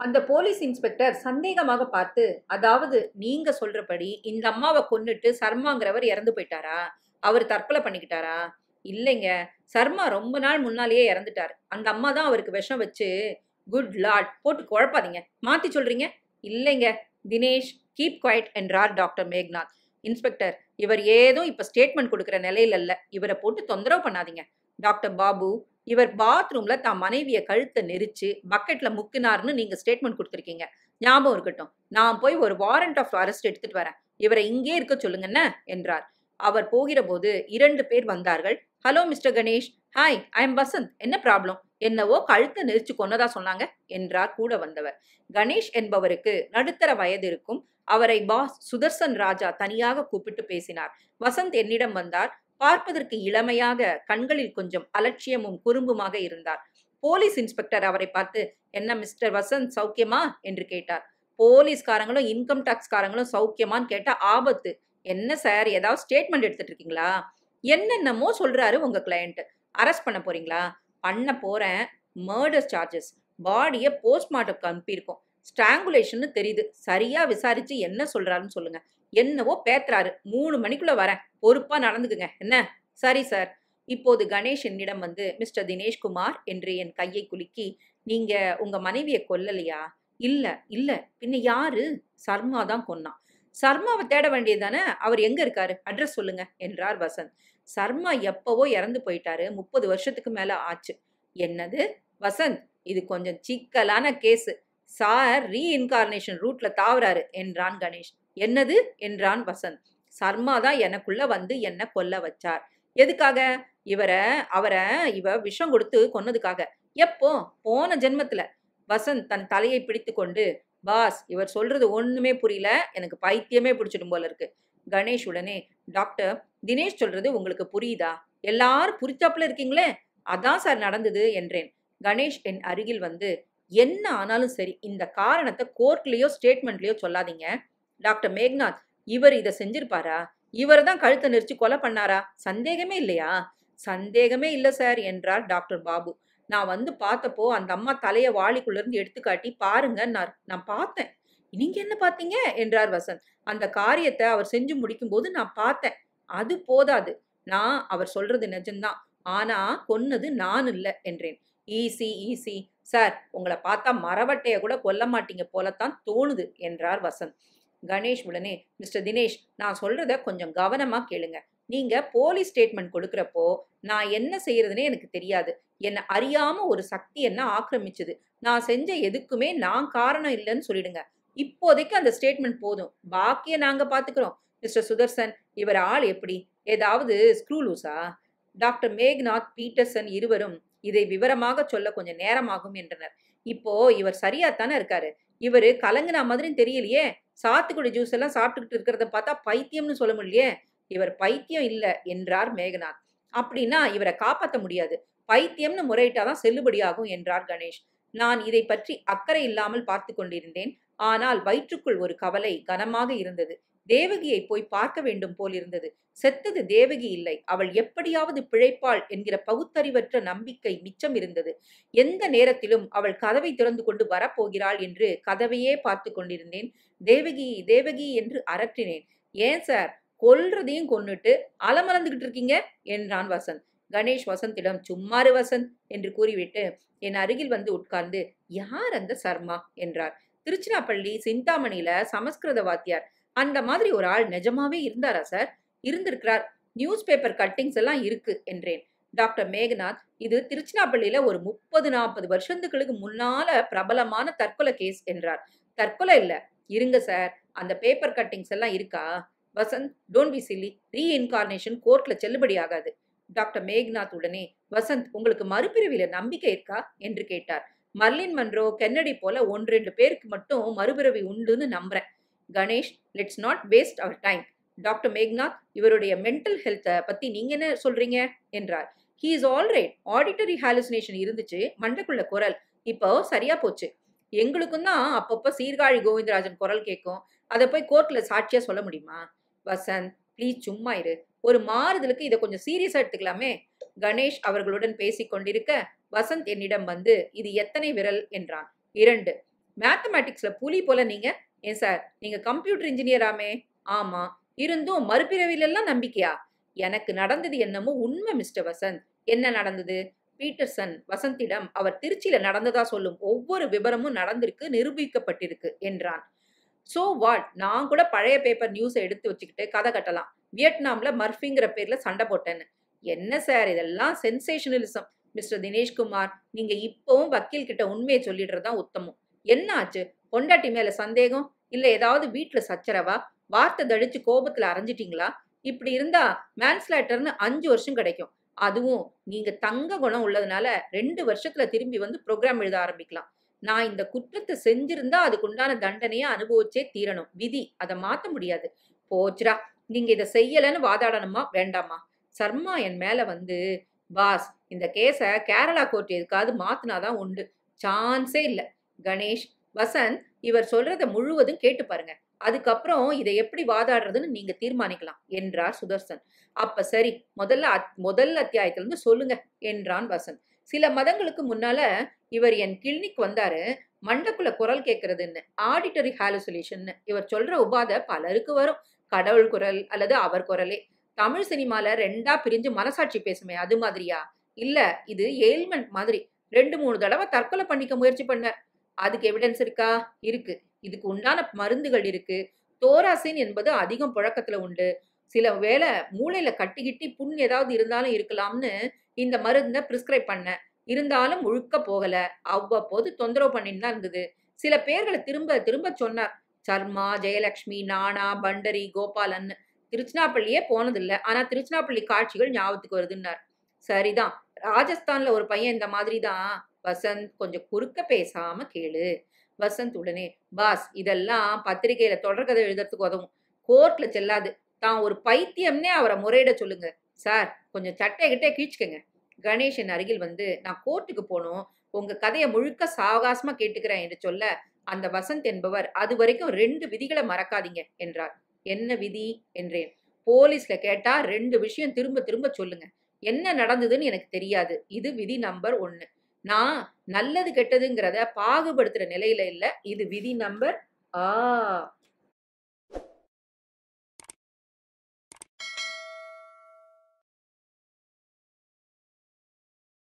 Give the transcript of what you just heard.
அந்த police inspector சந்தேகமாக பார்த்து அதாவது நீங்க சொல்றபடி இந்த அம்மாவை கொன்னுட்டு சர்மாங்கிறவர் இறந்து போயிட்டாரா அவர் தற்கொலை பண்ணிக்கிட்டாரா இல்லைங்க சர்மா ரொம்ப நாள் முன்னாலேயே இறந்துட்டாரு அந்த அம்மா தான் அவருக்கு விஷம் வச்சு குட் லாட் போட்டு குழப்பாதீங்க மாத்தி சொல்றீங்க இல்லைங்க தினேஷ் கீப் குவைட் என்றார் டாக்டர் மேக்நாத் இன்ஸ்பெக்டர் இவர் ஏதோ இப்ப ஸ்டேட்மெண்ட் கொடுக்கிற நிலையில இல்ல இவரை போட்டு தொந்தரவு பண்ணாதீங்க டாக்டர் பாபு இவர் பாத்ரூம்ல தான் மனைவிய கழுத்தை நெரிச்சு பக்கெட்ல முக்கினார்னு நீங்க ஸ்டேட்மெண்ட் கொடுத்துருக்கீங்க ஞாபகம் இருக்கட்டும் நான் போய் ஒரு வாரண்ட் ஆஃப் அரெஸ்ட் எடுத்துட்டு வரேன் இவரை இங்கே இருக்க சொல்லுங்கன்னு என்றார் அவர் போகிற போது இரண்டு பேர் வந்தார்கள் hello mister Ganesh hi I am Vasanth என்ன ப்ராப்ளம் என்னவோ கழுத்தை நெரிச்சு கொன்னதா சொன்னாங்க என்றார் கூட வந்தவர் கணேஷ் என்பவருக்கு நடுத்தர வயது இருக்கும் அவரை பாஸ் சுதர்சன் ராஜா தனியாக கூப்பிட்டு பேசினார் வசந்த் என்னிடம் வந்தார் பார்ப்பதற்கு இளமையாக கண்களில் கொஞ்சம் அலட்சியமும் குறும்புமாக இருந்தார் போலீஸ் இன்ஸ்பெக்டர் அவரை பார்த்து என்ன மிஸ்டர் வசந்த் சௌக்கியமா என்று கேட்டார் போலீஸ்காரங்களும் இன்கம் டாக்ஸ் காரங்களும் சௌக்கியமான்னு கேட்டா ஆபத்து என்ன சார் ஏதாவது ஸ்டேட்மெண்ட் எடுத்துட்டு இருக்கீங்களா என்னென்னமோ சொல்றாரு உங்க கிளையண்ட் அரெஸ்ட் பண்ண போறீங்களா பண்ண போறேன் மர்டர் சார்ஜஸ் பாடியை போஸ்ட்மார்ட்டம்க்கு அனுப்பியிருக்கோம் ஸ்ட்ராங்குலேஷன் தெரியுது சரியா விசாரிச்சு என்ன சொல்றாருன்னு சொல்லுங்க என்னவோ பேத்துறாரு மூணு மணிக்குள்ள வரேன் பொறுப்பா நடந்துக்குங்க என்ன சரி சார் இப்போது கணேஷ் என்னிடம் வந்து மிஸ்டர் தினேஷ்குமார் என்று என் கையை குலுக்கி நீங்க உங்க மனைவியை கொல்லலையா இல்ல இல்ல பின்ன யாரு சர்மா தான் கொன்னான் சர்மாவை தேட வேண்டியதானே அவர் எங்க இருக்காரு அட்ரஸ் சொல்லுங்க என்றார் வசந்த் சர்மா எப்பவோ இறந்து போயிட்டாரு முப்பது வருஷத்துக்கு மேல ஆச்சு என்னது வசந்த் இது கொஞ்சம் சிக்கலான கேஸ் சார் ரீஇன்கார்னேஷன் ரூட்ல தாவறாரு என்றான் கணேஷ் என்னது என்றான் வசந்த் சர்மா தான் எனக்குள்ள வந்து என்ன கொல்ல வச்சார் எதுக்காக இவரை அவரை இவ விஷம் கொடுத்து கொன்னதுக்காக எப்போ போன ஜென்மத்துல வசந்த் தன் தலையை பிடித்து கொண்டு பாஸ் இவர் சொல்றது ஒண்ணுமே புரியல எனக்கு பைத்தியமே பிடிச்சிடும் போல இருக்கு கணேஷ் உடனே டாக்டர் தினேஷ் சொல்றது உங்களுக்கு புரியுதா எல்லாரும் புரிச்சாப்புல இருக்கீங்களே அதான் சார் நடந்தது என்றேன் கணேஷ் என் அருகில் வந்து என்ன ஆனாலும் சரி இந்த காரணத்தை கோர்ட்லயோ ஸ்டேட்மெண்ட்லயோ சொல்லாதீங்க டாக்டர் மேக்நாத் இவர் இதை செஞ்சிருப்பாரா இவர் தான் கழுத்தை நெரிச்சு கொலை பண்ணாரா சந்தேகமே இல்லையா சந்தேகமே இல்லை சார் என்றார் டாக்டர் பாபு நான் வந்து பார்த்தப்போ அந்த அம்மா தலைய வாளிக்குள்ள இருந்து எடுத்து காட்டி பாருங்கன்னார் நான் பார்த்தேன் நீங்க என்ன பார்த்தீங்க என்றார் வசந்த் அந்த காரியத்தை அவர் செஞ்சு முடிக்கும் போது நான் பார்த்தேன் அது போதாது நான் அவர் சொல்றது நிஜம்தான் ஆனா கொன்னது நான் இல்லை என்றேன் ஈசி ஈசி சார் உங்களை பார்த்தா மரவட்டைய கூட கொல்ல மாட்டீங்க போலத்தான் தோணுது என்றார் வசந்த் கணேஷ் உடனே மிஸ்டர் தினேஷ் நான் சொல்றத கொஞ்சம் கவனமா கேளுங்க நீங்க போலீஸ் ஸ்டேட்மெண்ட் கொடுக்கறப்போ நான் என்ன செய்யறதுனே எனக்கு தெரியாது என்னை அறியாம ஒரு சக்தி என்ன ஆக்கிரமிச்சது நான் செஞ்ச எதுக்குமே நான் காரணம் இல்லைன்னு சொல்லிடுங்க இப்போதைக்கு அந்த ஸ்டேட்மெண்ட் போதும் பாக்கிய நாங்க பாத்துக்கிறோம் மிஸ்டர் சுதர்சன் இவர் ஆள் எப்படி ஏதாவது ஸ்க்ரூ லூஸா டாக்டர் மேக்நாத் பீட்டர்சன் இருவரும் இதை விவரமாக சொல்ல கொஞ்சம் நேரமாகும் என்றனர் இப்போ இவர் சரியா தானே இருக்காரு இவரு கலங்குன மாதிரியும் தெரியலையே சாத்துக்குடி ஜூஸ் எல்லாம் சாப்பிட்டுக்கிட்டு இருக்கிறத பார்த்தா பைத்தியம்னு சொல்ல முடியலையே இவர் பைத்தியம் இல்ல என்றார் மேகநாத் அப்படின்னா இவரை காப்பாற்ற முடியாது பைத்தியம்னு முறையிட்டாதான் செல்லுபடியாகும் என்றார் கணேஷ் நான் இதை பற்றி அக்கறை இல்லாமல் பார்த்து கொண்டிருந்தேன் ஆனால் வயிற்றுக்குள் ஒரு கவலை கனமாக இருந்தது தேவகியை போய் பார்க்க வேண்டும் போல் இருந்தது செத்தது தேவகி இல்லை அவள் எப்படியாவது பிழைப்பாள் என்கிற பகுத்தறிவற்ற நம்பிக்கை மிச்சம் இருந்தது எந்த நேரத்திலும் அவள் கதவை திறந்து கொண்டு வரப்போகிறாள் என்று கதவையே பார்த்து கொண்டிருந்தேன் தேவகி தேவகி என்று அரற்றினேன் ஏன் சார் கொல்றதையும் கொன்னுட்டு அலமலந்துகிட்டு இருக்கீங்க என்றான் வசந்த் கணேஷ் வசந்திடம் சும்மாறு வசந்த் என்று கூறிவிட்டு என் அருகில் வந்து உட்கார்ந்து யார் அந்த சர்மா என்றார் திருச்சிராப்பள்ளி சிந்தாமணியில சமஸ்கிருத வாத்தியார் அந்த மாதிரி ஒரு ஆள் நிஜமாவே இருந்தாரா சார் இருந்திருக்கிறார் நியூஸ் பேப்பர் கட்டிங்ஸ் எல்லாம் இருக்கு என்றேன் டாக்டர் மேகநாத் இது திருச்சிராப்பள்ளியில ஒரு முப்பது நாற்பது வருஷத்துக்களுக்கு முன்னால பிரபலமான தற்கொலை கேஸ் என்றார் தற்கொலை இல்ல இருங்க சார் அந்த பேப்பர் கட்டிங்ஸ் எல்லாம் இருக்கா Vasanth don't be silly reincarnation கோர்ட்ல செல்லுபடி ஆகாது டாக்டர் மேக்நாத் உடனே வசந்த் உங்களுக்கு மறுபிறவியில நம்பிக்கை இருக்கா என்று கேட்டார் மர்லின் மன்ரோ கென்னடி போல ஒன்று ரெண்டு பேருக்கு மட்டும் மறுபிறவி உண்டுன்னு நம்புறேன் கணேஷ் லெட்ஸ் நாட் வேஸ்ட் அவர் டைம் டாக்டர் மேக்நாத் இவருடைய மென்டல் ஹெல்த்தை பத்தி நீங்க என்ன சொல்றீங்க என்றார் he is alright auditory hallucination இருந்துச்சு மண்டக்குள்ள குரல் இப்போ சரியா போச்சு எங்களுக்கும் தான் அப்பப்போ சீர்காழி கோவிந்தராஜன் குரல் கேட்கும் அதை போய் கோர்ட்ல சாட்சியா சொல்ல முடியுமா வசந்த் ப்ளீஸ் சும்மா இரு ஒரு மாறுதலுக்கு இதை கொஞ்சம் சீரியஸா எடுத்துக்கலாமே கணேஷ் அவர்களுடன் பேசிக் கொண்டிருக்க வசந்த் என்னிடம் வந்து இது எத்தனை விரல் என்றான் இரண்டு மேத்தமேட்டிக்ஸ்ல புலி போல நீங்க ஏன் சார் நீங்க கம்ப்யூட்டர் இன்ஜினியராமே ஆமா இருந்தும் மறுபிறவில எல்லாம் நம்பிக்கையா எனக்கு நடந்தது என்னமோ உண்மை மிஸ்டர் வசந்த் என்ன நடந்தது பீட்டர்சன் வசந்திடம் அவர் திருச்சியில நடந்ததா சொல்லும் ஒவ்வொரு விவரமும் நடந்திருக்கு நிரூபிக்கப்பட்டிருக்கு என்றான் சோ வாட் நான் கூட பழைய பேப்பர் நியூஸை எடுத்து வச்சுக்கிட்டு கதை கட்டலாம் வியட்நாம்ல மர்ஃபிங்கிற பேர்ல சண்டை போட்டேன்னு என்ன சார் இதெல்லாம் சென்சேஷனலிசம் மிஸ்டர் தினேஷ்குமார் நீங்க இப்பவும் வக்கீல் கிட்ட உண்மையை சொல்லிடுறது தான் உத்தமம் என்ன ஆச்சு பொண்டாட்டி மேல சந்தேகம் இல்ல ஏதாவது வீட்டுல சச்சரவா வார்த்தை தடிச்சு கோபத்துல அரைஞ்சிட்டீங்களா இப்படி இருந்தா மேன்ஸ்லேட்டர்னு அஞ்சு வருஷம் கிடைக்கும் அதுவும் நீங்க தங்க குணம் உள்ளதுனால ரெண்டு வருஷத்துல திரும்பி வந்து ப்ரோக்ராம் எழுத ஆரம்பிக்கலாம் நான் இந்த குற்றத்தை செஞ்சிருந்தா அதுக்கு உண்டான தண்டனையை அனுபவிச்சே தீரணும் விதி அதை மாத்த முடியாது போச்சுடா நீங்க இதை செய்யலன்னு வாதாடணுமா வேண்டாமா சர்மா என் மேல வந்து பாஸ் இந்த கேஸை கேரளா கோர்ட் எதுக்காவது மாத்தினாதான் உண்டு சான்ஸே இல்லை கணேஷ் வசந்த் இவர் சொல்றத முழுவதும் கேட்டு பாருங்க அதுக்கப்புறம் இதை எப்படி வாதாடுறதுன்னு நீங்க தீர்மானிக்கலாம் என்றார் சுதர்சன் அப்ப சரி முதல்ல அத்- முதல் அத்தியாயத்துல இருந்து சொல்லுங்க என்றான் வசந்த் சில மதங்களுக்கு முன்னால இவர் என் கிளினிக் வந்தாரு மண்டக்குள்ள குரல் கேட்கறதுன்னு ஆடிட்டரி ஹாலுசிலேஷன் இவர் சொல்ற உபாதை பலருக்கு வரும் கடவுள் குரல் அல்லது அவர் குரலே தமிழ் சினிமால ரெண்டா பிரிஞ்சு மனசாட்சி பேசுமே அது மாதிரியா இல்ல இது ஏல்மெண்ட் மாதிரி ரெண்டு மூணு தடவை தற்கொலை பண்ணிக்க முயற்சி பண்ணார் அதுக்கு எவிடன்ஸ் இருக்கா இருக்கு இதுக்கு உண்டான மருந்துகள் இருக்கு தோராசின் என்பது அதிகம் புழக்கத்துல உண்டு சில வேளை மூளையில கட்டிக்கிட்டி புண் ஏதாவது இருந்தாலும் இருக்கலாம்னு இந்த மருந்தை பிரிஸ்கிரைப் பண்ணேன் இருந்தாலும் முழுக்க போகல அவ்வப்போது தொந்தரவு பண்ணிட்டு தான் இருந்தது சில பேர்களை திரும்ப திரும்ப சொன்னார் சர்மா ஜெயலட்சுமி நானா பண்டரி கோபாலன் திருச்சினாப்பள்ளியே போனதில்லை ஆனா திருச்சினாப்பள்ளி காட்சிகள் ஞாபகத்துக்கு வருதுன்னார் சரிதான் ராஜஸ்தான்ல ஒரு பையன் இந்த மாதிரி தான் வசந்த் கொஞ்சம் குறுக்க பேசாம கேளு வசந்த் உடனே பாஸ் இதெல்லாம் பத்திரிகையில தொடர்கதை எழுதுறதுக்கு உதவும் கோர்ட்ல செல்லாது தான் ஒரு பைத்தியம்னே அவரை முறையிட சொல்லுங்க சார் கொஞ்சம் சட்டை கிட்டே கீழ்ச்சிக்கங்க கணேஷன் அருகில் வந்து நான் கோர்ட்டுக்கு போகணும் உங்க கதையை முழுக்க சாவகாசமா கேட்டுக்கிறேன் என்று சொல்ல அந்த வசந்த் என்பவர் அது வரைக்கும் ரெண்டு விதிகளை மறக்காதீங்க என்றார் என்ன விதி என்றேன் போலீஸ்ல கேட்டா ரெண்டு விஷயம் திரும்ப திரும்ப சொல்லுங்க என்ன நடந்ததுன்னு எனக்கு தெரியாது இது விதி நம்பர் ஒன்னு நான் நல்லது கெட்டதுங்கிறத பாகுபடுத்துற நிலையில இல்ல இது விதி நம்பர் ஆ